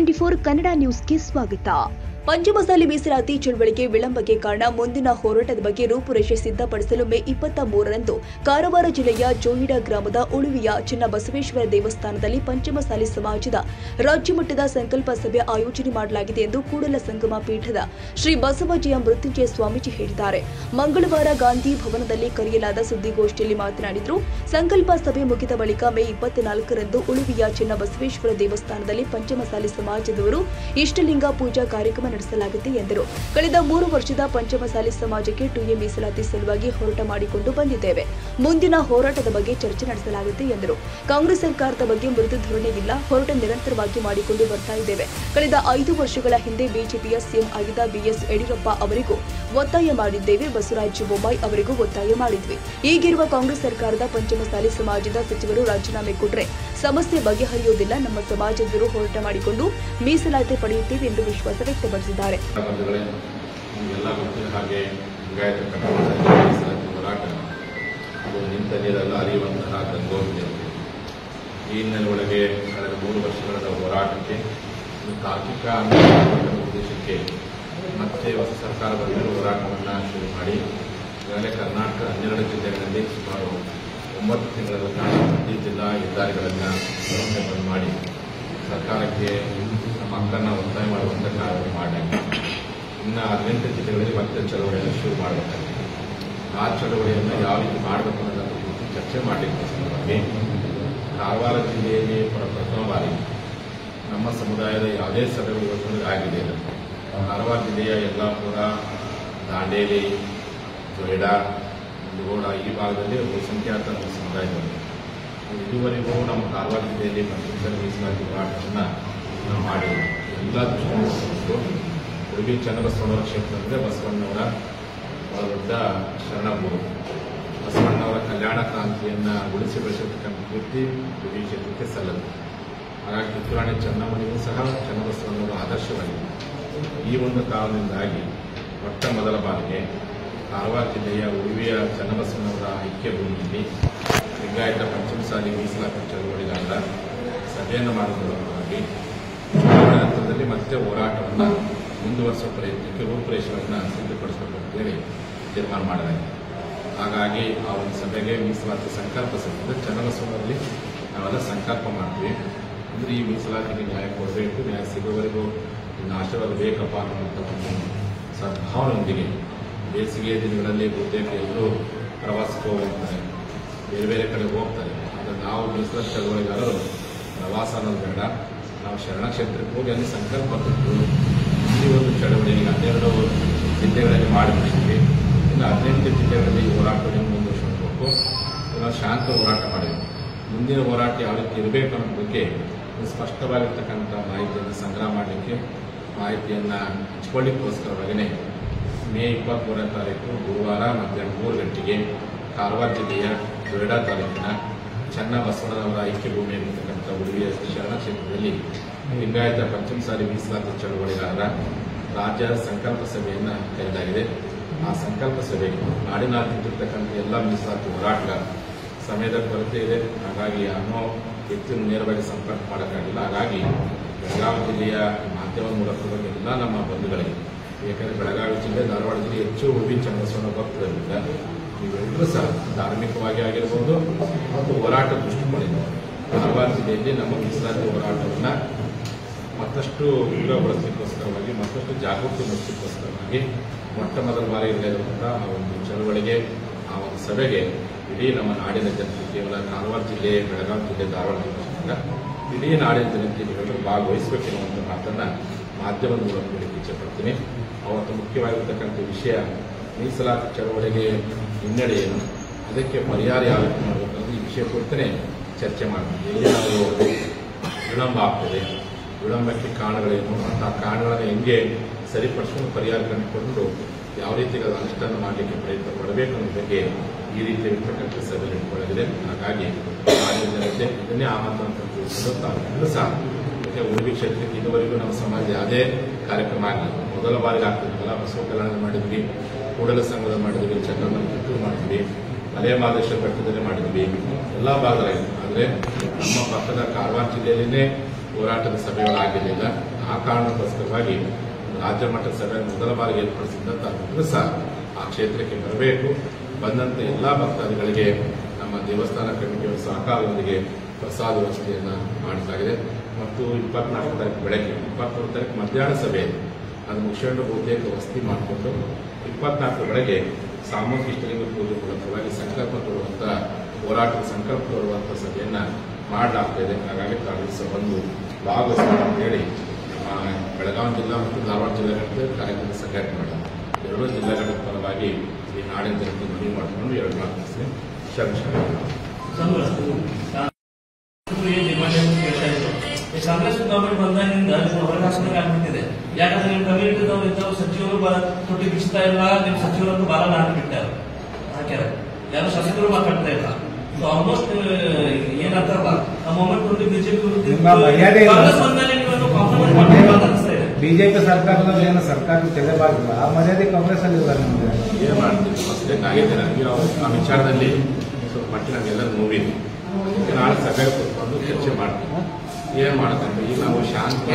Twenty four Kannada ನ್ಯೂಸ್ಗೆ ಸ್ವಾಗತ ಪಂಚಮಸಾಲಿ ಮೀಸಲಾತಿ ಚಳವಳಿಗೆ ವಿಳಂಬಕ್ಕೆ ಕಾರಣ ಮುಂದಿನ ಹೋರಾಟದ ಬಗ್ಗೆ ರೂಪುರೇಷೆ ಸಿದ್ಧಪಡಿಸಲು ಮೇ ಇಪ್ಪತ್ತ ಮೂರರಂದು ಕಾರವಾರ ಜಿಲ್ಲೆಯ ಜೋಯಿಡಾ ಗ್ರಾಮದ ಉಳುವಿಯ ಚೆನ್ನಬಸವೇಶ್ವರ ದೇವಸ್ಥಾನದಲ್ಲಿ ಪಂಚಮಸಾಲಿ ಸಮಾಜದ ರಾಜ್ಯಮಟ್ಟದ ಸಂಕಲ್ಪ ಸಭೆ ಆಯೋಜನೆ ಮಾಡಲಾಗಿದೆ ಎಂದು ಕೂಡಲ ಸಂಗಮ ಪೀಠದ ಶ್ರೀ ಬಸವಜಯ ಮೃತ್ಯುಂಜಯ ಸ್ವಾಮೀಜಿ ಹೇಳಿದ್ದಾರೆ ಮಂಗಳವಾರ ಗಾಂಧಿ ಭವನದಲ್ಲಿ ಕರೆಯಲಾದ ಸುದ್ದಿಗೋಷ್ಠಿಯಲ್ಲಿ ಮಾತನಾಡಿದರು ಸಂಕಲ್ಪ ಸಭೆ ಮುಗಿದ ಬಳಿಕ ಮೇ ಇಪ್ಪತ್ನಾಲ್ಕರಂದು ಉಳುವಿಯ ಚೆನ್ನಬಸವೇಶ್ವರ ದೇವಸ್ಥಾನದಲ್ಲಿ ಪಂಚಮಸಾಲಿ ಸಮಾಜದವರು ಇಷ್ಟಲಿಂಗ ಪೂಜಾ ಕಾರ್ಯಕ್ರಮ ನಡೆಸಲಾಗಿದೆ ಎಂದರು ಕಳೆದ ಮೂರು ವರ್ಷದ ಪಂಚಮಸಾಲಿ ಸಮಾಜಕ್ಕೆ ಟು ಎ ಮೀಸಲಾತಿ ಸಲುವಾಗಿ ಹೋರಾಟ ಮಾಡಿಕೊಂಡು ಬಂದಿದ್ದೇವೆ ಮುಂದಿನ ಹೋರಾಟದ ಬಗ್ಗೆ ಚರ್ಚೆ ನಡೆಸಲಾಗುತ್ತೆ ಎಂದರು ಕಾಂಗ್ರೆಸ್ ಸರ್ಕಾರದ ಬಗ್ಗೆ ಮೃದು ಧೋರಣೆ ಇಲ್ಲ ಹೋರಾಟ ನಿರಂತರವಾಗಿ ಮಾಡಿಕೊಂಡು ಬರ್ತಾ ಇದ್ದೇವೆ ಕಳೆದ ಐದು ವರ್ಷಗಳ ಹಿಂದೆ ಬಿಜೆಪಿಯ ಸಿಎಂ ಆಗಿದ್ದ ಬಿಎಸ್ ಯಡಿಯೂರಪ್ಪ ಅವರಿಗೂ ಒತ್ತಾಯ ಮಾಡಿದ್ದೇವೆ ಬಸವರಾಜ ಬೊಮ್ಮಾಯಿ ಅವರಿಗೂ ಒತ್ತಾಯ ಮಾಡಿದ್ವಿ ಈಗಿರುವ ಕಾಂಗ್ರೆಸ್ ಸರ್ಕಾರದ ಪಂಚಮಸಾಲಿ ಸಮಾಜದ ಸಚಿವರು ರಾಜೀನಾಮೆ ಕೊಟ್ಟರೆ ಸಮಸ್ಯೆ ಬಗೆಹರಿಯುವುದಿಲ್ಲ ನಮ್ಮ ಸಮಾಜದವರು ಹೋರಾಟ ಮಾಡಿಕೊಂಡು ಮೀಸಲಾತಿ ಪಡೆಯುತ್ತೇವೆ ಎಂದು ವಿಶ್ವಾಸ ವ್ಯಕ್ತಪಡಿಸಿದ್ದಾರೆ ಬಂಧುಗಳೇ ನಿಮಗೆಲ್ಲ ಗೊತ್ತಿರೋ ಹಾಗೆ ಲಿಂಗಾಯತ ಕನ್ನಡ ಮೀಸಲಾತಿ ಹೋರಾಟ ಅದು ನಿಂತ ನೀರಲ್ಲ ಅರಿಯುವಂತಹ ಗಂಗೋತ್ರಿ ಈ ಹಿನ್ನೆಲೆ ಒಳಗೆ ಕಳೆದ ಮೂರು ವರ್ಷಗಳ ಹೋರಾಟಕ್ಕೆ ಒಂದು ತಾರ್ಕಿಕ ಅಂತ್ಯ ಮಾಡುವ ಉದ್ದೇಶಕ್ಕೆ ಮತ್ತೆ ಹೊಸ ಸರ್ಕಾರ ಬಂದರೂ ಹೋರಾಟವನ್ನು ಶುರು ಮಾಡಿ ಈಗಾಗಲೇ ಕರ್ನಾಟಕ ಹನ್ನೆರಡು ಜಿಲ್ಲೆಗಳಲ್ಲಿ ಸುಮಾರು ಒಂಬತ್ತು ತಿಂಗಳ ಕಾಲ ಪ್ರತಿ ಜಿಲ್ಲಾ ಹೆದ್ದಾರಿಗಳನ್ನು ವ್ಯವಸ್ಥೆ ಬಂದ್ ಮಾಡಿ ಸರ್ಕಾರಕ್ಕೆ ನಮ್ಮ ಹಕ್ಕನ್ನು ಒತ್ತಾಯ ಮಾಡುವಂಥ ಕಾರ್ಯ ಮಾಡಿ ಇನ್ನು ಹದಿನೆಂಟು ಜಿಲ್ಲೆಗಳಲ್ಲಿ ಮತ್ತೆ ಚಳವಳಿಯನ್ನು ಶುರು ಮಾಡಬೇಕಾಗಿದೆ ಆ ಚಳವಳಿಯನ್ನು ಯಾವ ರೀತಿ ಮಾಡಬೇಕು ಅನ್ನೋದರ ಕುರಿತು ಚರ್ಚೆ ಮಾಡಲಿಕ್ಕೆ ಸಂದರ್ಭದಲ್ಲಿ ಕಾರವಾರ ಜಿಲ್ಲೆಯಲ್ಲಿ ಪ್ರ- ಪ್ರಥಮ ಬಾರಿ ನಮ್ಮ ಸಮುದಾಯದ ಯಾವುದೇ ಸಭೆಗಳು ಇವತ್ತು ಆಗಿದೆ ಇಲ್ಲ. ಕಾರವಾರ ಜಿಲ್ಲೆಯ ಯಲ್ಲಾಪುರ ದಾಂಡೇಲಿ ಜೊಯ್ಡಾ ಮುಂಡಗೋಡ ಈ ಭಾಗದಲ್ಲಿ ಬಹುಸಂಖ್ಯಾತ ನಮ್ಮ ಸಮುದಾಯದವರು ಇದುವರೆಗೂ ನಮ್ಮ ಕಾರವಾರ ಜಿಲ್ಲೆಯಲ್ಲಿ ಪಂಚಮಸಾಲಿ ಮೀಸಲಾತಿ ಹೋರಾಟವನ್ನು ನಾವು ಮಾಡಿಲ್ಲ ಎಲ್ಲ ದೃಷ್ಟಿಕೋನಗಳು ಉಡುಪಿ ಚನ್ನಬಸವಣ್ಣವರ ಕ್ಷೇತ್ರ ಅಂದರೆ ಬಸವಣ್ಣವರ ಬಹಳ ದೊಡ್ಡ ಶರಣಗುರು ಬಸವಣ್ಣವರ ಕಲ್ಯಾಣ ಕ್ರಾಂತಿಯನ್ನು ಉಳಿಸಿ ಬೆಳೆಸಿರ್ತಕ್ಕಂಥ ಕೀರ್ತಿ ಉಡುಪಿ ಕ್ಷೇತ್ರಕ್ಕೆ ಸಲ್ಲದು ಹಾಗಾಗಿ ಕಿತ್ತೂರಾಣಿ ಚೆನ್ನಮ್ಮನಿಗೂ ಸಹ ಚನ್ನಬಸವಣ್ಣವರ ಆದರ್ಶವಾಗಿದೆ ಈ ಒಂದು ಕಾರಣದಿಂದಾಗಿ ಮೊಟ್ಟ ಮೊದಲ ಬಾರಿಗೆ ಕಾರವಾರ ಜಿಲ್ಲೆಯ ಉಡುಪಿಯ ಚನ್ನಬಸವಣ್ಣವರ ಐಕ್ಯ ಭೂಮಿಯಲ್ಲಿ ಲಿಂಗಾಯತ ಪಂಚಮಸಾಲಿ ಮೀಸಲಾತಿ ಚಳವಳಿಗಾರರ ಸಭೆಯನ್ನು ಮಾಡುವುದರೊಂದಿಗೆ ಚುನಾವಣೆ ಹಂತದಲ್ಲಿ ಮತ್ತೆ ಹೋರಾಟವನ್ನು ಮುಂದುವರಿಸುವ ಪ್ರಯತ್ನಕ್ಕೆ ರೂಪುರೇಷೆಗಳನ್ನು ಸಿದ್ಧಪಡಿಸಬೇಕು ಅಂತೇಳಿ ತೀರ್ಮಾನ ಮಾಡಲಾಗಿದೆ ಹಾಗಾಗಿ ಆ ಒಂದು ಸಭೆಗೆ ಮೀಸಲಾತಿ ಸಂಕಲ್ಪ ಸಭೆ ಚನ್ನಬಸವನಲ್ಲಿ ನಾವೆಲ್ಲ ಸಂಕಲ್ಪ ಮಾಡ್ತೀವಿ ಅಂದರೆ ಈ ಮೀಸಲಾತಿಗೆ ನ್ಯಾಯ ಕೊಡಬೇಕು ನ್ಯಾಯ ಸಿಗುವವರೆಗೂ ಇನ್ನು ಆಶೀರ್ವಾದ ಬೇಕಪ್ಪ ಅನ್ನುವಂಥ ಒಂದು ಸದ್ಭಾವನೆಯೊಂದಿಗೆ ಬೇಸಿಗೆ ದಿನಗಳಲ್ಲಿ ಬಹುತೇಕ ಎಲ್ಲರೂ ಪ್ರವಾಸಕ್ಕೆ ಹೋಗ್ತಾರೆ ಬೇರೆ ಬೇರೆ ಕಡೆ ಹೋಗ್ತಾರೆ ಆದರೆ ನಾವು ಮೀಸಲಾತಿ ಚಳವಳಿಗಾರರು ಪ್ರವಾಸ ಅನ್ನೋದು ಬೇಡ ನಾವು ಶರಣ ಕ್ಷೇತ್ರಕ್ಕೆ ಹೋಗಿ ಅಲ್ಲಿ ಸಂಕಲ್ಪ ಕೊಟ್ಟು ಈ ಒಂದು ಚಳವಳಿಗೆ ಹನ್ನೆರಡು ಜಿಲ್ಲೆಗಳಲ್ಲಿ ಮಾಡಿ ಮುಗಿಸಿದ್ವಿ ಇನ್ನು ಹದಿನೆಂಟು ಜಿಲ್ಲೆಗಳಲ್ಲಿ ಈ ಹೋರಾಟವನ್ನು ಮುಂದುವರಿಸಬೇಕು ನಾವು ಶಾಂತ ಹೋರಾಟ ಮಾಡಿದ್ವಿ ಮುಂದಿನ ಹೋರಾಟ ಯಾವ ರೀತಿ ಇರಬೇಕು ಅನ್ನೋ ಬಗ್ಗೆ ಒಂದು ಸ್ಪಷ್ಟವಾಗಿರ್ತಕ್ಕಂಥ ಮಾಹಿತಿಯನ್ನು ಸಂಗ್ರಹ ಮಾಡಲಿಕ್ಕೆ ಮಾಹಿತಿಯನ್ನು ಹಂಚ್ಕೊಳ್ಳಿಕ್ಕೋಸ್ಕರವಾಗಿಯೇ ಮೇ ಇಪ್ಪತ್ತ್ಮೂರನೇ ತಾರೀಕು ಗುರುವಾರ ಮಧ್ಯಾಹ್ನ ಮೂರು ಗಂಟೆಗೆ ಕಾರವಾರ ಜಿಲ್ಲೆಯ ಜೊಯ್ಡಾ ತಾಲೂಕಿನ ಚನ್ನಬಸವಣ್ಣನವರ ಐಕ್ಯ ಭೂಮಿಯಲ್ಲಿರ್ತಕ್ಕಂಥ ಉಡುಪಿಯ ಶರಣ ಕ್ಷೇತ್ರದಲ್ಲಿ ಲಿಂಗಾಯತ ಪಂಚಮಸಾಲಿ ಮೀಸಲಾತಿ ಚಳವಳಿಗಾರರ ರಾಜ್ಯ ಸಂಕಲ್ಪ ಸಭೆಯನ್ನು ಕರೆಯಲಾಗಿದೆ ಆ ಸಂಕಲ್ಪ ಸಭೆಗೆ ನಾಡಿನಾದ್ಯಂತಿರ್ತಕ್ಕಂಥ ಎಲ್ಲ ಮೀಸಲಾತಿ ಹೋರಾಟಗಾರ ಸಮಯದ ಕೊರತೆ ಇದೆ ಹಾಗಾಗಿ ಯಾರನ್ನೋ ಹೆಚ್ಚಿನ ನೇರವಾಗಿ ಸಂಪರ್ಕ ಮಾಡೋಕ್ಕಾಗಿಲ್ಲ ಹಾಗಾಗಿ ಬೆಳಗಾವಿ ಜಿಲ್ಲೆಯ ಮಾಧ್ಯಮ ಮೂಲಕ ಎಲ್ಲ ನಮ್ಮ ಬಂಧುಗಳಿಗೆ ಏಕೆಂದರೆ ಬೆಳಗಾವಿ ಜಿಲ್ಲೆ ಧಾರವಾಡ ಜಿಲ್ಲೆ ಹೆಚ್ಚು ಉಡುಪಿ ಚನ್ನಬಸವಣ್ಣ ಭಕ್ತರಿಂದ ನೀವೆಲ್ಲರೂ ಸಹ ಧಾರ್ಮಿಕವಾಗಿ ಆಗಿರ್ಬೋದು ಮತ್ತು ಹೋರಾಟ ದೃಷ್ಟಿಕೋನದಿಂದ ಕಾರವಾರ ಜಿಲ್ಲೆಯಲ್ಲಿ ನಮ್ಮ ಮೀಸಲಾತಿ ಹೋರಾಟವನ್ನು ಮತ್ತಷ್ಟು ಉಗ್ರಗೊಳಿಸಲಿಕ್ಕೋಸ್ಕರವಾಗಿ ಮತ್ತಷ್ಟು ಜಾಗೃತಿ ಮೂಡಿಸಲಿಕ್ಕೋಸ್ಕರವಾಗಿ ಮೊಟ್ಟ ಮೊದಲ ಬಾರಿ ಇರಲಿರುವಂತಹ ಆ ಒಂದು ಚಳವಳಿಗೆ ಆ ಒಂದು ಸಭೆಗೆ ಇಡೀ ನಮ್ಮ ನಾಡಿನ ಜನತೆ ಕೇವಲ ಕಾರವಾರ ಜಿಲ್ಲೆ ಬೆಳಗಾವಿ ಜಿಲ್ಲೆ ಧಾರವಾಡ ಜಿಲ್ಲೆ ಅಷ್ಟೇ ಅಲ್ಲ, ಇಡೀ ನಾಡಿನ ಜನತೆ ನೀವೆಲ್ಲರೂ ಭಾಗವಹಿಸಬೇಕೆನ್ನುವಂಥ ಮಾತನ್ನು ಮಾಧ್ಯಮದ ಮೂಲಕ ಹೇಳಕ್ಕೆ ಇಚ್ಛೆಪಡ್ತೀನಿ ಅವತ್ತು ಮುಖ್ಯವಾಗಿರ್ತಕ್ಕಂಥ ವಿಷಯ ಮೀಸಲಾತಿ ಚಳವಳಿಗೆ ಹಿನ್ನಡೆ ಏನು ಅದಕ್ಕೆ ಪರಿಹಾರ ಯಾವ ರೀತಿ ಮಾಡಬೇಕು ಅನ್ನೋದು ಈ ವಿಷಯ ಕುರಿತೇ ಚರ್ಚೆ ಮಾಡ್ತೀವಿ ಎಲ್ಲಿ ನಾವು ವಿಳಂಬ ಆಗ್ತದೆ ವಿಳಂಬಕ್ಕೆ ಕಾರಣಗಳೇನು ಮತ್ತು ಆ ಕಾರಣಗಳನ್ನು ಹೆಂಗೆ ಸರಿಪಡಿಸ್ಕೊಂಡು ಪರಿಹಾರ ಕಂಡುಕೊಂಡು ಯಾವ ರೀತಿ ಅದು ಅನುಷ್ಠಾನ ಮಾಡಲಿಕ್ಕೆ ಪ್ರಯತ್ನ ಪಡಬೇಕು ಅನ್ನೋ ಬಗ್ಗೆ ಈ ರೀತಿ ಇರ್ತಕ್ಕಂಥ ಸಭೆ ಇಟ್ಕೊಳ್ಳಲಾಗಿದೆ ಹಾಗಾಗಿ ನಾಡಿನ ಜನತೆ ಇದನ್ನೇ ಆಮಂತ್ರಣ ತಿಳ್ಕೊಂಡು ತಾವೆಲ್ಲರೂ ಸಹ ಮತ್ತೆ ಉಡುಪಿ ಕ್ಷೇತ್ರಕ್ಕೆ ಇದುವರೆಗೂ ನಮ್ಮ ಸಮಾಜ ಯಾವುದೇ ಕಾರ್ಯಕ್ರಮ ಆಗಲಿ ಮೊದಲ ಬಾರಿಗೆ ಆಗ್ತಿದ್ವಲ್ಲ ಬಸವ ಕಲ್ಯಾಣ ಮಾಡಿದ್ವಿ ಕೂಡಲ ಸಂಘದ ಮಾಡಿದ್ವಿ ಚಂದ್ರನ ಕಿತ್ತೂರು ಮಾಡಿದ್ವಿ ಮಲೆ ಮಹದೇಶ್ವರ ಬೆಟ್ಟದಲ್ಲಿ ಮಾಡಿದ್ವಿ ಎಲ್ಲ ಭಾಗದಲ್ಲಿ ಆದರೆ ನಮ್ಮ ಪಕ್ಕದ ಕಾರವಾರ ಜಿಲ್ಲೆಯಲ್ಲೇ ಹೋರಾಟದ ಸಭೆಗಳು ಆಗಿರಲಿಲ್ಲ ಆ ಕಾರಣಕ್ಕೋಸ್ಕರವಾಗಿ ರಾಜ್ಯ ಮಟ್ಟದ ಸಭೆ ಮೊದಲ ಬಾರಿಗೆ ಏರ್ಪಡಿಸಿದಂಥ ಮೊದಲು ಸಹ ಆ ಕ್ಷೇತ್ರಕ್ಕೆ ಬರಬೇಕು ಬಂದಂಥ ಎಲ್ಲ ಭಕ್ತಾದಿಗಳಿಗೆ ನಮ್ಮ ದೇವಸ್ಥಾನ ಕಮಿಟಿಯವರ ಸಹಕಾರದೊಂದಿಗೆ ಪ್ರಸಾದ ವ್ಯವಸ್ಥೆಯನ್ನು ಮಾಡಲಾಗಿದೆ ಮತ್ತು ಇಪ್ಪತ್ನಾಲ್ಕು ತಾರೀಕು ಬೆಳಗ್ಗೆ ಇಪ್ಪತ್ಮೂರು ತಾರೀಕು ಮಧ್ಯಾಹ್ನ ಸಭೆ ಇದೆ ಅದು ಮುಗಿಸ್ಕೊಂಡು ಬಹುತೇಕ ವಸತಿ ಮಾಡಿಕೊಂಡು ಇಪ್ಪತ್ನಾಲ್ಕು ಬೆಳಗ್ಗೆ ಸಾಮೂಹಿಕ ಇಷ್ಟಲಿಂಗ ಪೂಜೆ ಮೂಲಕವಾಗಿ ಸಂಕಲ್ಪ ತೋರುವಂಥ ಹೋರಾಟದ ಸಂಕಲ್ಪ ತೋರುವಂಥ ಸಭೆಯನ್ನು ಮಾಡಲಾಗ್ತಾ ಇದೆ ಹಾಗಾಗಿ ತಾವು ಸಹ ಬಂದು ಭಾಗವಹಿಸೋಣ ಅಂತೇಳಿ ಆ, ಬೆಳಗಾವಿ ಜಿಲ್ಲಾ ಮತ್ತು ಧಾರವಾಡ ಜಿಲ್ಲೆಗಳಿಗೆ ಕಾರ್ಯಕ್ರಮ ಸಂಘಟನೆ ಮಾಡಿದೆ ಎರಡೂ ಜಿಲ್ಲೆಗಳ ಪರವಾಗಿ ಈ ನಾಡಿನ ಜನತೆ ಮನವಿ ಮಾಡಿಕೊಂಡು ಎರಡು ಮಾತು ತಿಳಿಸಿ ಶರಣ ಕಾಂಗ್ರೆಸ್ ಗವರ್ಮೆಂಟ್ ಬಂದಾಗಿಂದ ನಿಮ್ಮ ಹೊರಗಾಸನೆ ಆಗ್ಬಿಟ್ಟಿದೆ ಯಾಕಂದ್ರೆ ನಿಮ್ಮ ಕಮ್ಯುನಿಟಿದವ್ರು ಇದ್ದವ್ರು ಸಚಿವರು ಬ ತೊಟ್ಟಿ ಬಿಚ್ತಾ ಇಲ್ಲ ನಿಮ್ಮ ಸಚಿವರನ್ನು ಬಾಲ ಹಾಕ್ಬಿಟ್ಟಾರೆ ಹಾಕ್ಯಾರ ಯಾರು ಶಾಸಕರು ಮಾತಾಡ್ತಾ ಇಲ್ಲ ಆಲ್ಮೋಸ್ಟ್ ಏನಂತಾರಲ್ಲ ಆ ಮೊಮೆಂಟ್ ನೋಡಿ ಬಿಜೆಪಿ ನಿಮ್ಮ ಮರ್ಯಾದೆ ಇಲ್ಲ. ಕಾಂಗ್ರೆಸ್ ಬಂದ್ಮೇಲೆ ನೀವನ್ನು ಕಾಂಪ್ರಮೈಸ್ ಮಾಡ್ಬೇಕು ಅಂತ ಅನಿಸ್ತಾ ಇದೆ ಬಿಜೆಪಿ ಸರ್ಕಾರದಲ್ಲಿ ಏನು ಸರ್ಕಾರ ತೆಗೆಬಾರ್ದು ಆ ಮರ್ಯಾದೆ ಕಾಂಗ್ರೆಸ್ ಅಲ್ಲಿ ಇಲ್ಲ ನಮ್ಗೆ ಏನು ಮಾಡ್ತೀವಿ ಮಸ್ಟೇಕ್ ಆಗಿದೆ ನನಗೆ ಅವ್ರು ಆ ವಿಚಾರದಲ್ಲಿ ಸ್ವಲ್ಪ ಮಟ್ಟಿಗೆ ನಮಗೆಲ್ಲರೂ ನೋವಿದೆ ಈಗ ನಾಳೆ ಸಭೆ ಕೂತ್ಕೊಂಡು ಚರ್ಚೆ ಮಾಡ್ತೀವಿ ಏನು ಮಾಡತ್ತಂದ್ರೆ ಈಗ ನಾವು ಶಾಂತ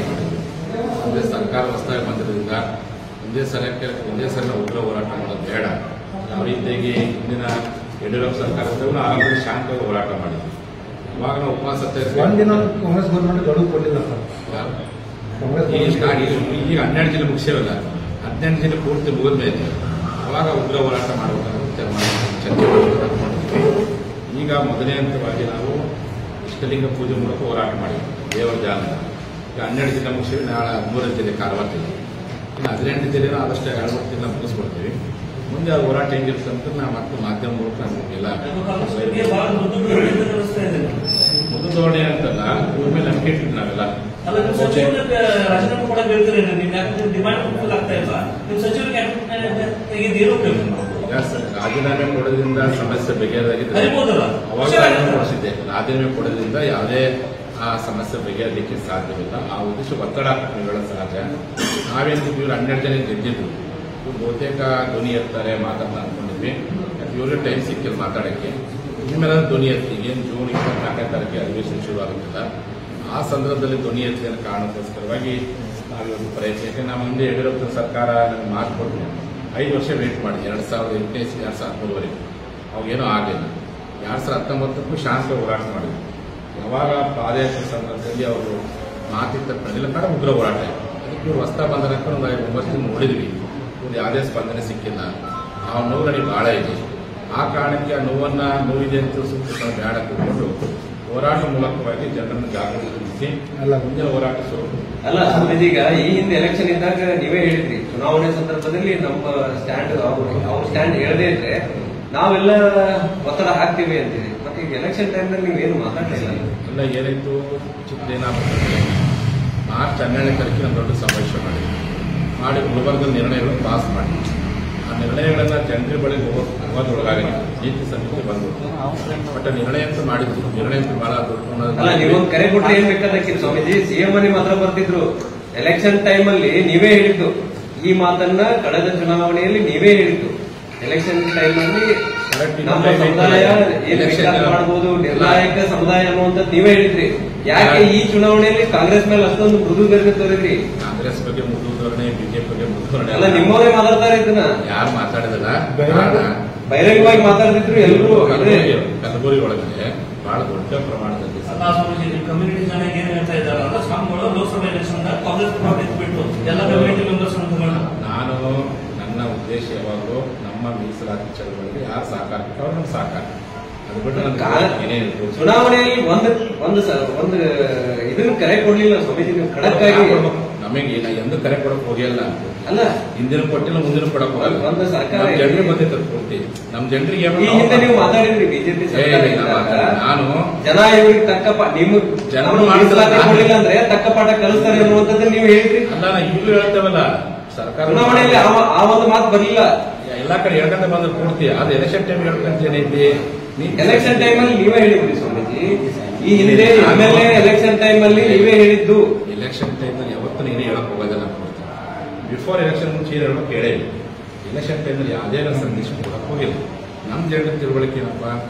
ಅಂದರೆ ಸರ್ಕಾರ ಹೊಸದಾಗಿ ಬಂದಿರೋದ್ರಿಂದ ಒಂದೇ ಸಲಕ್ಕೆ ಒಂದೇ ಸಲ ಉಗ್ರ ಹೋರಾಟ ಮಾಡೋದು ಬೇಡ ಯಾವ ರೀತಿಯಾಗಿ ಹಿಂದಿನ ಯಡಿಯೂರಪ್ಪ ಸರ್ಕಾರ ಇದ್ದಾಗ ನಾವು ಆರಂಭದಲ್ಲಿ ಶಾಂತವಾಗಿ ಹೋರಾಟ ಮಾಡಿದ್ವಿ ಇವಾಗ ನಾವು ಉಪವಾಸ ಸತ್ಯಾಗ್ರಹ- ಒಂದಿನ ಕಾಂಗ್ರೆಸ್ ಗೌರ್ಮೆಂಟ್ ಗಡುವು ಕೊಡಲಿಲ್ಲ ಸರ್ ಯಾರು? ಕಾಂಗ್ರೆಸ್ ಈಗ ಸ್ಟಾರ್ಟ್ ಈಗ ಈಗ ಹನ್ನೆರಡು ಜಿಲ್ಲೆ ಮುಗಿಸೇವಲ್ಲ ಹದಿನೆಂಟು ಜಿಲ್ಲೆ ಪೂರ್ತಿ ಮುಗಿದ ಮೇಲೆ ಅವಾಗ ಉಗ್ರ ಹೋರಾಟ ಮಾಡಬೇಕಂತ ವಿಚಾರ ಮಾಡಿ ಚರ್ಚೆ ಮಾಡಬೇಕು ಅಂದ್ಕೊಂಡಿದ್ವಿ ಈಗ ಮೊದಲನೇ ಹಂತವಾಗಿ ನಾವು ಇಷ್ಟಲಿಂಗ ಪೂಜೆ ಮೂಲಕ ಹೋರಾಟ ಮಾಡಿದ್ವಿ ದೇವರ ಜಾಲ ಈಗ ಹನ್ನೆರಡು ಜಿಲ್ಲೆ ಮುಗಿಸಿವಿ ನಾಳೆ ಹದಿಮೂರನೇ ಜಿಲ್ಲೆ ಕಾರವಾರ ಜಿಲ್ಲೆ ಇನ್ನು ಹದಿನೆಂಟು ಜಿಲ್ಲೆನೂ ಆದಷ್ಟು ಎರಡು ಮೂರು ಜಿಲ್ಲೆ ಮುಗಿಸ್ಕೊಡ್ತೀವಿ ಮುಂದೆ ಆ ಹೋರಾಟ ಹೆಂಗಿರುತ್ತೆ ಅಂತ ನಾವು ಮತ್ತೆ ಮಾಧ್ಯಮ ಮೂಲಕ ನಮಗೆಲ್ಲ ಅದು ಕಾಂಗ್ರೆಸ್ಗೆ ಬಹಳ ದೊಡ್ಡ ದೊಡ್ಡ ಅನಿಸ್ತಾ ಇದೆ ಮುದುದೋಣೆ ಅಂತಲ್ಲ ಇವ್ರ ಮೇಲೆ ನಂಬಿಕೆ ಇಟ್ಟಿದ್ದು ನಾವೆಲ್ಲ ಅಲ್ಲ ನಿಮ್ಮ ಸಚಿವರಿಗೆ ರಾಜೀನಾಮೆ ಕೂಡ ಹೇಳ್ತೀರಿ ನೀವು ಯಾಕಂದ್ರೆ ಡಿಮಾಂಡ್ ಫುಲ್ ಆಗ್ತಾ ಇಲ್ಲ ನಿಮ್ಮ ಸಚಿವರಿಗೆ ತೆಗೆದು ಏನು ಉಪಯೋಗ ಈಗ ಸ- ರಾಜೀನಾಮೆ ಕೊಡೋದ್ರಿಂದ ಸಮಸ್ಯೆ ಬಗೆಹರಿಯಾಗಿದ್ರೆ ಅರಿಬೋದಲ್ಲ ಅವಾಗ ರಾಜೀನಾಮೆ ಕೊಡಿಸಿದ್ದೆ ರಾಜೀನಾಮೆ ಕೊಡೋದ್ರಿಂದ ಯಾವುದೇ ಆ ಸಮಸ್ಯೆ ಬಗೆಹರಿಲಿಕ್ಕೆ ಸಾಧ್ಯವಿಲ್ಲ ಆ ಉದ್ದೇಶ ಒತ್ತಡ ನೀವುಗಳ ಸಹಜ ನಾವೇನು ಇವ್ರು ಹನ್ನೆರಡು ಜನ ಗೆದ್ದಿದ್ರು ಇವ್ರು ಬಹುತೇಕ ಧ್ವನಿ ಎತ್ತಾರೆ ಮಾತಾಡ್ತಾ ಅನ್ಕೊಂಡಿದ್ವಿ ಯಾಕೆ ಇವ್ರಿಗೆ ಟೈಮ್ ಸಿಕ್ಕಿಲ್ಲ ಮಾತಾಡೋಕ್ಕೆ ಇನ್ಮೇಲೆ ಧ್ವನಿ ಎತ್ತಿ ಏನು ಜೂನ್ ಇಪ್ಪತ್ನಾಲ್ಕನೇ ತಾರೀಕಿಗೆ ಅಧಿವೇಶನ ಶುರು ಆಗುತ್ತಿಲ್ಲ ಆ ಸಂದರ್ಭದಲ್ಲಿ ಧ್ವನಿ ಎತ್ತಿ ಅನ್ನೋ ಕಾರಣಕ್ಕೋಸ್ಕರವಾಗಿ ನಾವಿವತ್ತು ಪ್ರಯತ್ನ ಯಾಕೆ ನಾವು ಹಿಂದೆ ಯಡಿಯೂರಪ್ಪ ಸರ್ಕಾರ ನಮ್ಗೆ ಮಾತು ಕೊಟ್ಟು ಐದು ವರ್ಷ ವೇಟ್ ಮಾಡಿ ಎರಡು ಸಾವಿರದ ಎಂಟನೇ ಇಸ್ವಿ ಎರಡು ಸಾವಿರದ ಹದಿಮೂರವರೆಗೆ ಅವಾಗೇನೂ ಆಗಲಿಲ್ಲ ಎರಡು ಸಾವಿರದ ಹತ್ತೊಂಬತ್ತಕ್ಕೂ ಶಾಂತ ಹೋರಾಟ ಮಾಡಿದ್ರು ಯಾವಾಗ ಪಾದಯಾತ್ರೆ ಸಂದರ್ಭದಲ್ಲಿ ಅವರು ಮಾತಿತ್ತ ಪ್ರಜಲ ಕಾರಣ ಉಗ್ರ ಹೋರಾಟ ಆಯ್ತು. ಅದಕ್ಕೆ ಇವ್ರು ಹೊಸ್ತಾ ಬಂದ ನಂತರ ಒಂದು ಐದು ಒಂಬತ್ತು ದಿನ ನೋಡಿದ್ವಿ ಇವ್ರು ಯಾವುದೇ ಸ್ಪಂದನೆ ಸಿಕ್ಕಿಲ್ಲ ಆ ನೋವು ನನಗೆ ಬಹಳ ಇದೆ ಆ ಕಾರಣಕ್ಕೆ ಆ ನೋವನ್ನ ನೋವಿದೆ ಅಂತ ಸೂಚಿತ ಬೇಡ ಕೂತ್ಕೊಂಡು ಹೋರಾಟ ಮೂಲಕವಾಗಿ ಜನರನ್ನು ಜಾಗೃತಿಗೊಳಿಸಿ ಅಲ್ಲ. ಮುಂದಿನ ಹೋರಾಟ ಶುರು ಅಲ್ಲ ಸ್ವಾಮೀಜಿ, ಈಗ ಈ ಹಿಂದೆ ಎಲೆಕ್ಷನ್ ಇದ್ದಾಗ ನೀವೇ ಹೇಳಿದ್ರಿ ಚುನಾವಣೆ ಸಂದರ್ಭದಲ್ಲಿ ನಮ್ಮ ಸ್ಟ್ಯಾಂಡ್ ಅವ್ರ ಸ್ಟ್ಯಾಂಡ್ ಹೇಳದೇ ಇದ್ರೆ ನಾವೆಲ್ಲ ಒತ್ತಡ ಹಾಕ್ತೀವಿ ಅಂತೀವಿ ಮತ್ತೆ ಈಗ ಎಲೆಕ್ಷನ್ ಟೈಮ್ನಲ್ಲಿ ನೀವೇನು ಮಾತಾಡ್ಲಿಲ್ಲ ಎಲ್ಲ ಏನಾಯ್ತು ಚಿಕ್ಕದೇನ ಮಾರ್ಚ್ ಹನ್ನೆರಡನೇ ತಾರೀಕಿನ ದೊಡ್ಡ ಸಮಾವೇಶ ಮಾಡಿದ್ವಿ ಮಾಡಿ ಗುಲ್ಬರ್ಗದ ನಿರ್ಣಯಗಳನ್ನು ಪಾಸ್ ಮಾಡಿ ಆ ನಿರ್ಣಯಗಳನ್ನ ಜನರ ಬಳಿ ಹೋಗೋದ್ರೊಳಗಾಗಲಿ ನೀತಿ ಸಮಿತಿ ಬಂದು ಬಟ್ ನಿರ್ಣಯ ಅಂತ ಮಾಡಿದ್ರು ನಿರ್ಣಯ ಅಂತ ಬಹಳ ಅಲ್ಲ ನೀವೊಂದು ಕರೆ ಕೊಟ್ಟು ಏನ್ ಬೇಕಾದಕ್ಕಿಲ್ಲ ಸ್ವಾಮೀಜಿ ಸಿಎಂ ನಿಮ್ಮ ಹತ್ರ ಬರ್ತಿದ್ರು ಎಲೆಕ್ಷನ್ ಟೈಮ್ ಅಲ್ಲಿ ನೀವೇ ಹೇಳಿದ್ದು ಈ ಮಾತನ್ನ ಕಳೆದ ಚುನಾವಣೆಯಲ್ಲಿ ನೀವೇ ಹೇಳಿದ್ದು ಎಲೆಕ್ಷನ್ ಟೈಮ್ ಅಲ್ಲಿ Correct. ನಮ್ಮ ಸಮುದಾಯ ಏನ್ Election ಬೇಕಾದ್ರೂ ಮಾಡ್ಬೋದು ನಿರ್ಣಾಯಕ ಸಮುದಾಯ ಅನ್ನುವಂಥದ್ದು ನೀವೇ ಹೇಳಿದ್ರಿ ಯಾಕೆ ಈ ಚುನಾವಣೆಯಲ್ಲಿ ಕಾಂಗ್ರೆಸ್ ಮೇಲೆ ಅಷ್ಟೊಂದು ಮೃದು ಬೆರಳು ತೋರಿದ್ರಿ ಕಾಂಗ್ರೆಸ್ ಬಗ್ಗೆ ಮೃದು ಧೋರಣೆ ಬಿಜೆಪಿ ಬಗ್ಗೆ ಮೃದು ಧೋರಣೆ ಅಲ್ಲ ನಿಮ್ಮವರೇ ಮಾತಾಡ್ತಾರೆ ಇದನ್ನ ಯಾರು ಮಾತಾಡಿದಲ್ಲ ಬಹಿರಂಗ- ಕಾರಣ ಬಹಿರಂಗವಾಗಿ ಮಾತಾಡ್ತಿದ್ರು ಎಲ್ಲರೂ ಅದೇ ಕಲಬುರಗಿ ಕಲಬುರಗಿ ಒಳಗಡೆ ಬಹಳ ದೊಡ್ಡ ಪ್ರಮಾಣದಲ್ಲಿ ಅಲ್ಲ ಸ್ವಾಮೀಜಿ ನಿಮ್ಮ ಕಮ್ಯುನಿಟಿ ಜನ ಏನ್ ಹೇಳ್ತಾ ಇದ್ದಾರೆ ಅಂದ್ರೆ ಸ್ವಾಮಿಗಳು ಲೋಕಸಭಾ ಎಲೆಕ್ಷನ್ ಕಾಂಗ್ರೆಸ್ ಪ್ರಾಫಿಟ್ ಬಿಟ್ಟು ಎಲ್ಲ ಕಮ್ಯುನಿಟಿ ಮೆಂಬರ್ಸ್ ಅಂದ್ಕೊಂಡು ನಾನು ನನ್ನ ಉದ್ದೇಶ ಯಾವಾಗಲೂ ನಮ್ಮ ಮೀಸಲಾತಿ ಚಳವಳಿಗೆ ಯಾರು ಸಹಕಾರ ಕೊಡ್ತಾರೋ ಅವ್ರು ನಮ್ಗೆ ಸಹಕಾರ ಅದು ಬಿಟ್ಟು ಕಾ- ನನಗೆ ಏನೇನು ಚುನಾವಣೆಯಲ್ಲಿ ಒಂದು ಒಂದು ಸ- ಒಂದು ಇದನ್ನ ಕರೆ ಕೊಡ್ಲಿಲ್ಲ ಸ್ವಾಮೀಜಿ ನೀವು ಖಡಕ್ ಆಗಿ ನಮಗೆ ನಾ ಎಂದು ಕರೆ ಕೊಡಕ್ ಹೋಗಿಲ್ಲ ಅಲ್ಲ ಹಿಂದಿನ ಕೊಟ್ಟಿಲ್ಲ ಮುಂದಿನ ಕೊಡಕ್ ಹೋಗಲ್ಲ ಒಂದು ಸರ್ಕಾರ ನಮ್ಮ ಜನರಿಗೆ ಬಂದಿತ್ತು ಪೂರ್ತಿ ನಮ್ಮ ಜನರಿಗೆ ಈ ಹಿಂದೆ ನೀವು ಮಾತಾಡಿದ್ರಿ ಬಿಜೆಪಿ ಏ, ಇಲ್ಲ, ಮಾತಾಡಿಲ್ಲ. ನಾನು ಜನ ಇವ್ರಿಗೆ ತಕ್ಕ ಪಾ ನೀವು ಜನ ನಮ್ಗೆ ಮಾಡಿದ್ರೆ ಮೀಸಲಾತಿ ಕೊಡ್ಲಿಲ್ಲ ಅಂದ್ರೆ ತಕ್ಕ ಪಾಠ ಕಲಿಸ್ತಾರೆ ಅನ್ನುವಂಥದ್ದನ್ನ ನೀವು ಹೇಳಿದ್ರಿ ಅಲ್ಲ ನಾ ಈಗಲೂ ಹೇಳ್ತೇವಲ್ಲ ಸರ್ಕಾರ ಚುನಾವಣೆಯಲ್ಲಿ ಆ ಮ- ಆ ಒಂದು ಮಾತು ಬರ್ಲಿಲ್ಲ ಎಲ್ಲಾ ಕಡೆ ಹೇಳ್ಕೊಂತ ಬಂದ್ರೆ ಪೂರ್ತಿ ಅದು ಎಲೆಕ್ಷನ್ ಟೈಮ್ ಹೇಳ್ಕೊಂತ ಏನೈತಿ ನೀ- ಎಲೆಕ್ಷನ್ ಟೈಮ್ ಅಲ್ಲಿ ನೀವೇ ಹೇಳಿದ್ರಿ ಸ್ವಾಮೀಜಿ ಈ ಹಿಂದೆ ಎಮ್ಎಲ್ಎ ಎಲೆಕ್ಷನ್ ಟೈಮ್ ಅಲ್ಲಿ ನೀವೇ ಹೇಳಿದ್ದು ಎಲೆಕ್ಷನ್ ಟೈಮಲ್ಲಿ ಯಾವತ್ತೂ ನೀನೇ ಹೇಳಕ್ ಹೋಗೋದಿಲ್ಲ ಕೊಡ್ತೀನಿ ಬಿಫೋರ್ ಎಲೆಕ್ಷನ್ ಮುಂಚೆ ಏನು ಹೇಳಕ್ ಹೇಳೇ ಇಲ್ಲ ಎಲೆಕ್ಷನ್ ಟೈಮಲ್ಲಿ ಯಾವುದೇ ಸಂದೇಶ ಕೊಡಕ್ ಹೋಗಿಲ್ಲ ನಮ್ಮ ಜನರ ತಿಳುವಳಿಕೆ ಏನಪ್ಪ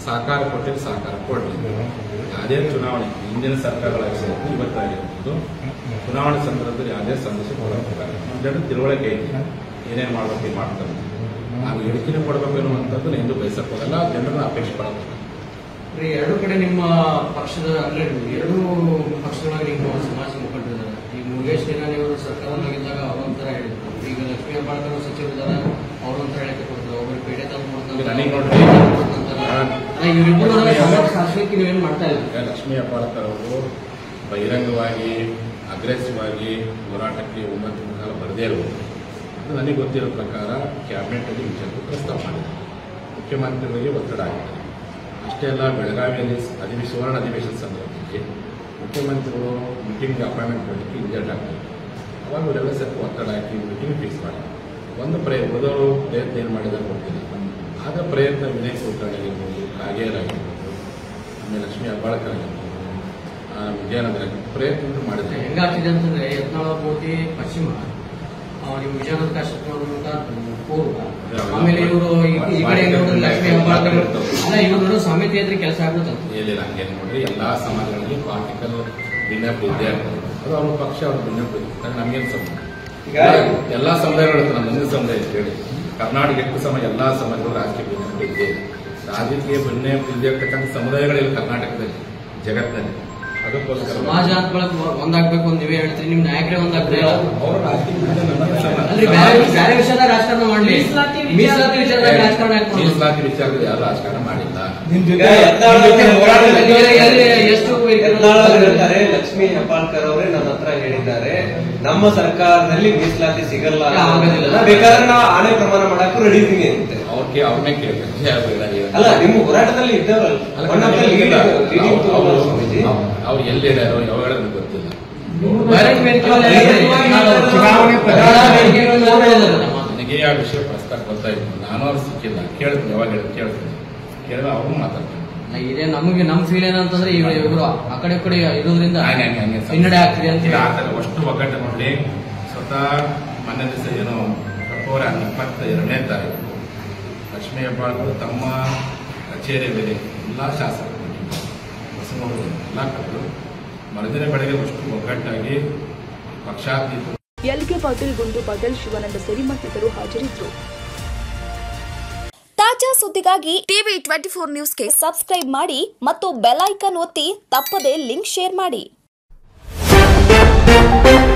ಸಹಕಾರ ಕೊಟ್ಟಿದ್ದು ಸಹಕಾರ ಕೊಡಲಿ ಯಾವುದೇ ಚುನಾವಣೆ ಹಿಂದಿನ ಸರ್ಕಾರಗಳಾಗಿರ್ಬೋದು ಇವತ್ತಾಗಿರ್ಬೋದು ಚುನಾವಣೆ ಸಂದರ್ಭದಲ್ಲಿ ಯಾವುದೇ ಸಮಸ್ಯೆ ಕೊಡಬೇಕಾದ್ರೆ ಜನರು ತಿಳುವಳಿಕೆ ಐತಿ ಏನೇನು ಮಾಡ್ಬೇಕು ಏನ್ ಮಾಡ್ತಾರೆ ನಾವು ಹೇಳಿಕೆನೇ ಕೊಡಬೇಕು ಅನ್ನುವಂಥದ್ದು ಎಂದು ಬಯಸಕ್ಕೆ ಹೋಗಲ್ಲ ಜನರನ್ನ ಅಪೇಕ್ಷೆ ಪಡಬೇಕು ರೀ ಎರಡು ಕಡೆ ನಿಮ್ಮ ಪಕ್ಷದ ಅಂದ್ರೆ ಎರಡು ಪಕ್ಷದೊಳಗೆ ನಿಮ್ಮ ಸಮಾಜ ಮುಖಂಡರಿದ್ದಾರೆ ಈ ಮುರುಗೇಶ್ ನಿರಾಣಿ ಅವರು ಸರ್ಕಾರದಲ್ಲಿದ್ದಾಗ ಅವರೊಂಥರ ಹೇಳಿದ್ರು ಈಗ ಲಕ್ಷ್ಮೀ ಹೆಬ್ಬಾಳ್ಕರ್ ಅವರು ಸಚಿವರಿದ್ದಾರೆ ಅವರೊಂಥರ ಹೇಳಿಕೆ ಕೊಡ್ತಾರೆ ಒಬ್ಬರು ಪೇಟೆ ತಂದು ಈಗ ನನಗೆ ನೋಡ್ರಿ, ಇವರಿಬ್ಬರು ಶಾಸಕಕ್ಕೆ ನೀವೇನು ಮಾಡ್ತಾ ಇಲ್ಲ ಈಗ ಲಕ್ಷ್ಮೀ ಹೆಬ್ಬಾಳ್ಕರ್ ಅವರು ಬಹಿರಂಗವಾಗಿ ಅಗ್ರೆಸಿವ್ ಆಗಿ ಹೋರಾಟಕ್ಕೆ ಒಂಬತ್ತು ಕಾಲ ಬರದೇ ಇರಬಹುದು ಅದು ನನಗೆ ಗೊತ್ತಿರೋ ಪ್ರಕಾರ ಕ್ಯಾಬಿನೆಟ್ ವಿಚಾರಕ್ಕೆ ಪ್ರಸ್ತಾವ ಮಾಡಿದೆ ಮುಖ್ಯಮಂತ್ರಿಗಳಿಗೆ ಒತ್ತಡ ಆಗಿದೆ ಅಷ್ಟೇ ಅಲ್ಲ ಬೆಳಗಾವಿಯಲ್ಲಿ ಅಧಿವೇಶ ಸುವರ್ಣ ಅಧಿವೇಶನ ಸಂದರ್ಭದಲ್ಲಿ ಮುಖ್ಯಮಂತ್ರಿಗಳು ಮೀಟಿಂಗ್ ಅಪಾಯಿಂಟ್ಮೆಂಟ್ ಮಾಡಲಿಕ್ಕೆ ಇಂಜರ್ಡ್ ಆಗ್ತಾರೆ ಅವಾಗ ಇವರೆಲ್ಲ ಸ್ವಲ್ಪ ಒತ್ತಡ ಹಾಕಿ ಮೀಟಿಂಗ್ ಫಿಕ್ಸ್ ಮಾಡಿ ಒಂದು ಪ್ರಯತ್ನ ಉಳಿದವರು ಪ್ರಯತ್ನ ಏನು ಮಾಡಿದಾರೆ ಗೊತ್ತಿಲ್ಲ ಆಗ ಪ್ರಯತ್ನ ವಿನಯ್ ಕುಲಕರ್ಣಿ ಆಗಿರ್ಬೋದು ಕಾಗೇರ್ ಆಗಿರ್ಬೋದು ಆಮೇಲೆ ಲಕ್ಷ್ಮೀ ಹೆಬ್ಬಾಳ್ಕರ್ ಆಗಿರ್ಬೋದು ಆ, ವಿಜಯನಗರ ಆಗಿರ್ಬೋದು, ಪ್ರಯತ್ನ ಮಾಡಿದ್ದಾರೆ ಹೆಂಗಾಗ್ತಿದೆ ಅಂತಂದ್ರೆ ಯತ್ನಾಳ ಮೂರ್ತಿ ಪಶ್ಚಿಮ ಆ, ನಿಮ್ಮ ವಿಜಯನಗರ ಕಾಶ್ಮೀರ ಪೂರ್ವ ಆಮೇಲೆ ಇವರು ಈ ಕಡೆ ನೋಡಿದ್ರೆ ಲಕ್ಷ್ಮೀ ಹೆಬ್ಬಾಳ್ಕರ್ ಅಲ್ಲ ಇವ್ರು ನೋಡೋ ಸಾಮ್ಯತೆ ಇದ್ರೆ ಕೆಲಸ ಆಗ್ಬೋದು ಏನಿಲ್ಲ ಹಂಗೇನು ನೋಡ್ರಿ ಎಲ್ಲಾ ಸಮಾಜಗಳಲ್ಲಿ ಪಾರ್ಟಿಕಲ್ ಭಿನ್ನಪ್ಪ ಇದ್ದೇ ಇರ್ತದೆ. ಅದು ಅವ್ರ ಪಕ್ಷ ಅವ್ರ ಭಿನ್ನಪ್ಪ ಇರ್ತದೆ ನಮ್ಗೇನು ಸಂಬಂಧ ಈಗ ಎಲ್ಲಾ ಸಮುದಾಯಗಳು ಇರ್ತದೆ, ನಮ್ಮ ಹಿಂದೂ ಸಮುದಾಯ ಅಂತ ಹೇಳಿ ಕರ್ನಾಟಕ ಎಷ್ಟು ಸಮ ಎಲ್ಲಾ ಸಮಾಜಗಳು ರಾಜಕೀಯ ಭಿನ್ನಪ್ಪ ಇದ್ದೇ ಇದೆ. ರಾಜಕೀಯ ಭಿನ್ನಪ್ಪ ಇಲ್ಲದೆ ಇರ್ತಕ್ಕಂಥ ಸಮುದಾಯಗಳಿಲ್ಲ ಕರ್ನಾಟಕದಲ್ಲಿ ಜಗತ್ತಿನಲ್ಲಿ ಅದಕ್ಕೋಸ್ಕರ ಸಮಾಜ ಅಂತ ಬಳಕ ಒಂದಾಗ್ಬೇಕು ಅಂತ ನೀವೇ ಹೇಳ್ತೀರಿ ನಿಮ್ ನಾಯಕರೇ ಒಂದಾಗ್ತಾ ಇಲ್ಲ ಅವರು ರಾಜಕೀಯ ಭಿನ್ನ ನಮ್ಗೇನ್ ಸಂಬಂಧ? ಅಲ್ರಿ ಬೇರೆ ಬೇರೆ ವಿಷಯದ ರಾಜಕಾರಣ ಮಾಡ್ಲಿ ಮೀಸಲಾತಿ ವಿಚಾರದಾಗ ರಾಜಕಾರಣ ಯಾಕೆ ಮಾಡೋದು? ಮೀಸಲಾತಿ ವಿಚಾರದಲ್ಲಿ ಯಾರು ರಾಜಕಾರಣ ಮಾಡಿಲ್ಲ ನಿಮ್ ಈಗ ಜೊತೆ ಯತ್ನಾಳ್ ನಿಮ್ ಜೊತೆ ಹೋರಾಟದಲ್ಲಿ ಎಲ್ಲಿ- ಎಲ್ಲಿ- ಎಷ್ಟು ಯತ್ನಾಳ್ ಅವರು ಹೇಳ್ತಾರೆ ಲಕ್ಷ್ಮೀ ಹೆಬ್ಬಾಳ್ಕರ್ ಅವರೇ ನನ್ನ ಹತ್ರ ಹೇಳಿದ್ದಾರೆ ನಮ್ಮ ಸರ್ಕಾರದಲ್ಲಿ ಮೀಸಲಾತಿ ಸಿಗಲ್ಲ ಆಗೋದಿಲ್ಲ. ನಾ ಬೇಕಾದ್ರೆ ನಾ ಆಣೆ ಪ್ರಮಾಣ ಮಾಡಕ್ಕೂ ರೆಡಿ ಇದೀನಿ ಅಂತೆ ಅವ್ರಿಗೆ ಅವ್ರನ್ನೇ ಕೇಳ್ತಾರೆ ಯಾರು ಇಲ್ಲ, ಇಲ್ಲ. ಅಲ್ಲ ನಿಮ್ಮ ಹೋರಾಟದಲ್ಲಿ ಇದ್ದವರಲ್ಲ ಅಲ್ಲ, One of the leading- leading ಅವ್ರು- to ಅವ್ರು- ಸ್ವಾಮೀಜಿ. ಅವ್ರು ಎಲ್ಲಿದ್ದಾರೋ ಯಾವಾಗ ಗೊತ್ತಿಲ್ಲ ಬಹಿರಂಗ ವೇದಿಕೆಯಲ್ಲಿ ಹೇಳಿದ್ದಾರೆ. ಚುನಾವಣೆ ಪ್ರಚಾರ ವೇದಿಕೆಗಳಲ್ಲಿ ಅವ್ರು ಹೇಳಿದ್ದಾರೆ ನಮ್ಮ. ನನಗೆ ಆ ವಿಷಯ ಪ್ರಸ್ತಾಪ ಗೊತ್ತಾಯ್ತು ನಾನು ಅವ್ರು ಸಿಕ್ಕಿಲ್ಲ ಕೇಳ್ತೀನಿ ಯಾವಾಗ ಹೇಳಿ ಕೇಳ್ತೀನಿ ಕೇಳಿದ್ರೆ ಅವ್ರು ಮಾತಾಡ್ತೀನಿ ಅಲ್ಲ, ಇದೇ ನಮಗೆ ನಮ್ ಫೀಲ್ ಏನಂತಂದ್ರೆ ಇವ್ರು ಇವ್ರು ಆ ಕಡೆ ಈ ಕಡೆ ಇರೋದ್ರಿಂದ ಹಂಗೆ ಹಂಗೆ ಹಂಗೆ ಹಿನ್ನಡೆ ಆಗ್ತಿದೆ ಅಂತ ಇಲ್ಲ, ಹೇಳಿ. ಆ ಥರ ಅಷ್ಟು ಒಗ್ಗಟ್ಟು ನೋಡಿ ಸ್ವತಃ ಮೊನ್ನೆ ದಿವಸ ಏನೋ ಫೆಬ್ರವರಿ ಇಪ್ಪತ್ತ ಎರಡನೇ ತಾರೀಕು ಲಕ್ಷ್ಮೀ ಹೆಬ್ಬಾಳ್ಕರ್ ತಮ್ಮ ಕಚೇರಿಯಲ್ಲಿ ಎಲ್ಲ ಶಾಸಕರು ಬಸವನವರು ಎಲ್ಲ ಕರೆದು ಮರುದಿನ ಬೆಳಗ್ಗೆ ಅಷ್ಟು ಒಗ್ಗಟ್ಟಾಗಿ ಪಕ್ಷಾತೀತ ಎಲ್ಕೆ ಪಾಟೀಲ್ ಗುಂಡು ಪಾಟೀಲ್ ಶಿವಾನಂದ ಸೇರಿ ಮತ್ತಿತರರು ಹಾಜರಿದ್ದರು ತಾಜಾ ಸುದ್ದಿಗಾಗಿ ಟಿವಿ ಟ್ವೆಂಟಿ ಫೋರ್ ನ್ಯೂಸ್ಗೆ ಸಬ್ಸ್ಕ್ರೈಬ್ ಮಾಡಿ ಮತ್ತು ಬೆಲ್ ಐಕಾನ್ ಒತ್ತಿ ತಪ್ಪದೇ ಲಿಂಕ್ ಶೇರ್ ಮಾಡಿ